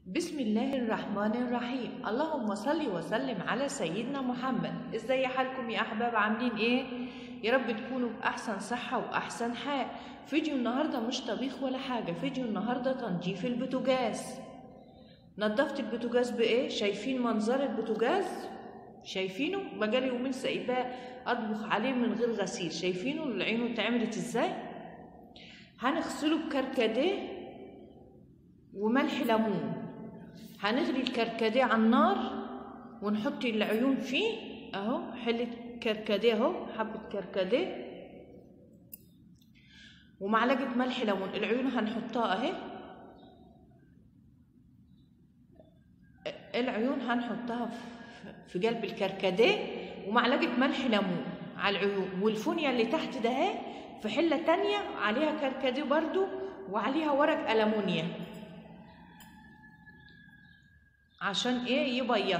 بسم الله الرحمن الرحيم اللهم صل وسلم على سيدنا محمد ازاي حالكم يا احباب عاملين ايه يا رب تكونوا باحسن صحه واحسن حال فيديو النهارده مش طبيخ ولا حاجه فيديو النهارده تنظيف البوتاجاز نظفت البوتاجاز بايه شايفين منظر البوتاجاز شايفينه بقالي يومين سايباه اطبخ عليه من غير غسيل شايفينه العين اتعملت ازاي هنغسله بكركديه وملح ليمون هنغلي الكركديه على النار ونحط العيون فيه اهو حلة كركديه اهو حبة كركديه ومعلقة ملح ليمون العيون هنحطها اهي العيون هنحطها في قلب الكركديه ومعلقة ملح ليمون على العيون والفونيا اللي تحت ده اهي في حلة تانية عليها كركديه برضو وعليها ورق ألمونيا عشان ايه يبيض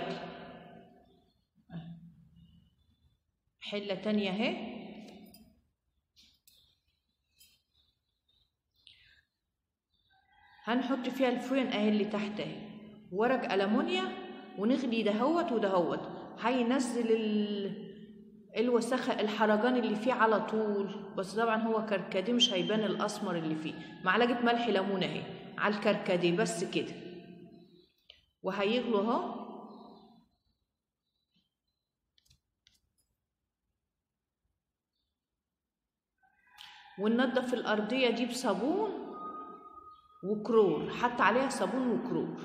حلة تانية اهي هنحط فيها الفوين اهي اللي تحت اهي ورق ألمونيا ونغلي دهوت ودهوت هينزل ال... الوسخة الحرجان اللي فيه على طول بس طبعا هو كركديه مش هيبان الأسمر اللي فيه معلقة ملح ليمون اهي على الكركديه بس كده وهيغلوا اهو وننضف الأرضية دي بصابون وكرور حط عليها صابون وكرور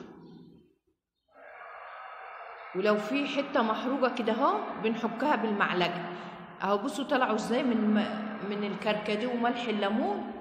ولو في حتة محروقة كده اهو بنحكها بالمعلقة اهو بصوا طلعوا ازاي من من الكركديه وملح الليمون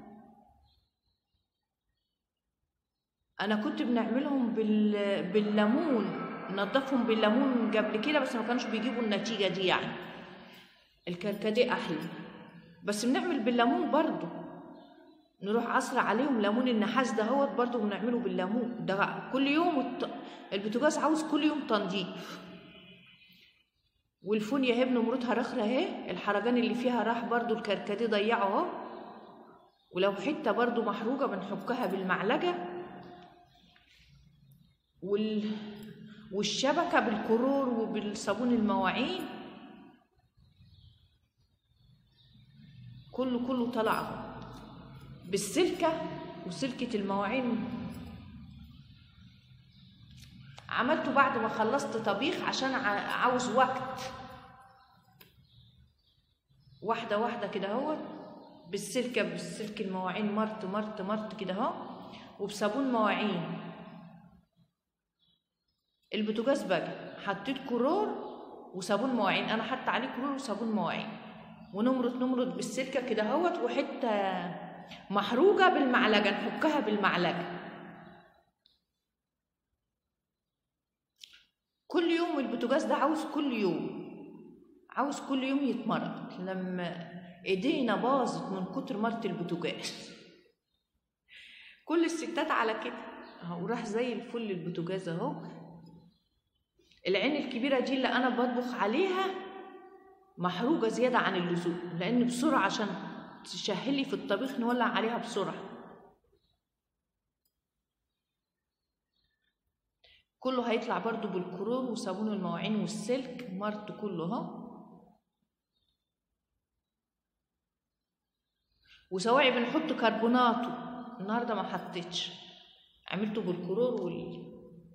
انا كنت بنعملهم بال... بالليمون نضفهم بالليمون قبل كده بس ما كانوش بيجيبوا النتيجه دي يعني الكركديه احلى بس بنعمل بالليمون برضو نروح عصر عليهم ليمون النحاس ده هوت برضو بنعمله بالليمون ده كل يوم الت... البوتاجاز عاوز كل يوم تنظيف والفونيا اهي بنمرتها رخرة اهي الحرجان اللي فيها راح برضو الكركديه ضيعه اهو ولو حته برضو محروقه بنحكها بالمعلقه وال... والشبكة بالكرور وبالصابون المواعين كله كله طلع بالسلكة وسلكة المواعين عملته بعد ما خلصت طبيخ عشان عاوز وقت واحدة واحدة كده اهوت بالسلكة بالسلك المواعين مرت مرت مرت كده اهو وبصابون مواعين البوتاجاز بقى حطيت كرور وصابون مواعين انا حاطه عليه كرور وصابون مواعين ونمرط نمرط بالسلكه كده اهوت وحته محروقه بالمعلقه نحكها بالمعلقه كل يوم البوتاجاز ده عاوز كل يوم عاوز كل يوم يتمرط لما ايدينا باظت من كتر مرت البوتاجاز كل الستات على كده اهو راح زي الفل البوتاجاز اهو العين الكبيرة دي اللي أنا بطبخ عليها محروقة زيادة عن اللزوم لأن بسرعة عشان تسهلي في الطبيخ نولع عليها بسرعة كله هيطلع برضو بالكرور وصابون المواعين والسلك مرت كله اهو وسواعي بنحط كربوناتو النهارده ما حطيتش عملته بالكرور وال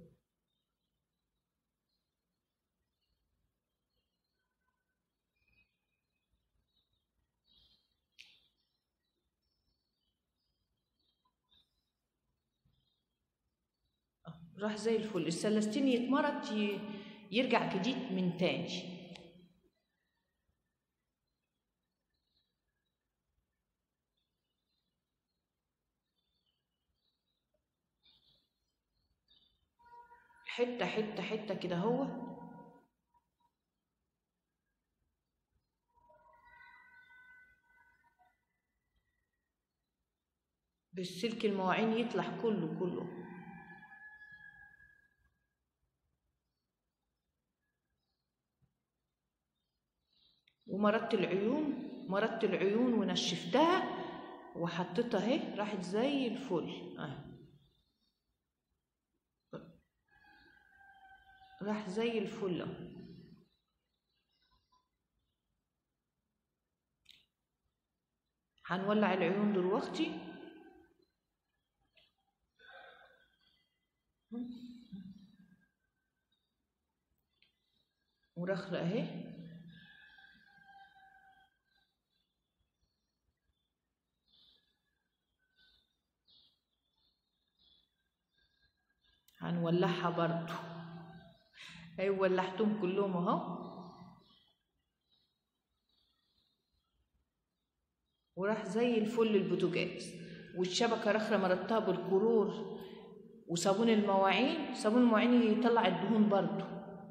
راح زي الفل السلستين يتمرط يرجع جديد من تاني حته حته حته كده هو بالسلك المواعين يطلع كله كله ومرضت العيون مرضت العيون ونشفتها وحطيتها اهي راحت زي الفل اهي راح زي الفل أهو. هنولع العيون دلوقتي ورخرة اهي هنولعها برضو ايوه ولعتهم كلهم اهو وراح زي الفل البوتاجاز والشبكة رخرة مرتها بالكرور وصابون المواعين صابون المواعين يطلع الدهون برضو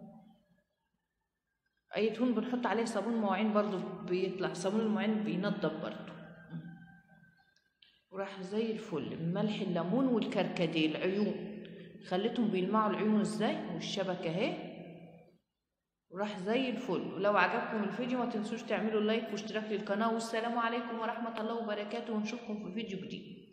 اي دهون بنحط عليه صابون مواعين برضو بيطلع صابون المواعين بينضف برضو وراح زي الفل ملح الليمون والكركديه العيون خليتهم بيلمعوا العيون ازاي والشبكة اهي وراح زي الفل ولو عجبكم الفيديو ما تنسوش تعملوا لايك واشتراك للقناة والسلام عليكم ورحمة الله وبركاته ونشوفكم في فيديو جديد